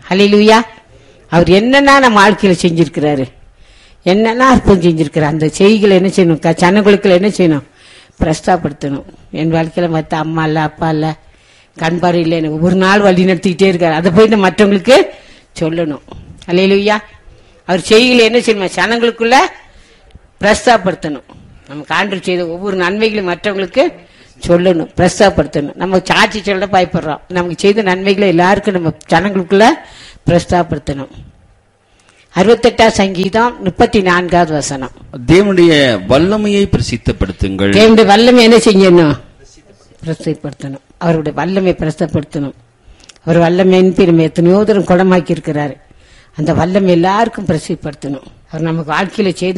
ஹalleluya அவர் என்னென்ன நம்ம வாழ்க்கையில செஞ்சிருக்கிறாரு என்னென்ன அற்புதம் செஞ்சிருக்கிறார் அந்த செய்திகளை என்ன செய்யணும் க- ஜனங்களுக்கு என்ன செய்யணும் பிரஸ்தாப்படுத்தணும் என் வாழ்க்கையில மற்ற அம்மா இல்ல அப்பா இல்ல கண் பார்வை இல்லை எனக்கு ஒரு நாள் வழி நடத்திக்கிட்டே இருக்காரு அதை போய் நம்ம மற்றவங்களுக்கு சொல்லணும் ஹalleluya அவர் செய்திகளை என்ன செய்யணும் ஜனங்களுக்குள்ள பிரஸ்தாப்படுத்தணும் நமக்கு ஆண்டு செய்த ஒவ்வொரு நன்மைகளையும் மற்றவங்களுக்கு சொல்லணும் பிரஸ்தாப்படுத்தணும் நம்ம சாட்சி சொல்ல பயப்படுறோம் நமக்கு செய்த நன்மைகளை எல்லாருக்கும் நம்ம ஜனங்களுக்குள்ள பிரஸ்தாப்படுத்தணும் அறுபத்தெட்டாம் சங்கீதம் முப்பத்தி நான்காவது வசனம் தேவனுடைய வல்லமையை பிரசித்தப்படுத்துங்கள் தேவனுடைய வல்லமை என்ன செய்யணும் பிரஸ்தப்படுத்தணும் அவருடைய வல்லமை பிரஸ்தப்படுத்தணும் அவர் வல்லமைன்னு நம்ம எத்தனையோ தூரம் குணமாக்கி இருக்கிறாரு அந்த வல்லமை எல்லாருக்கும் பிரசிப்படுத்தணும் அவர் நமக்கு வாழ்க்கையில செய்த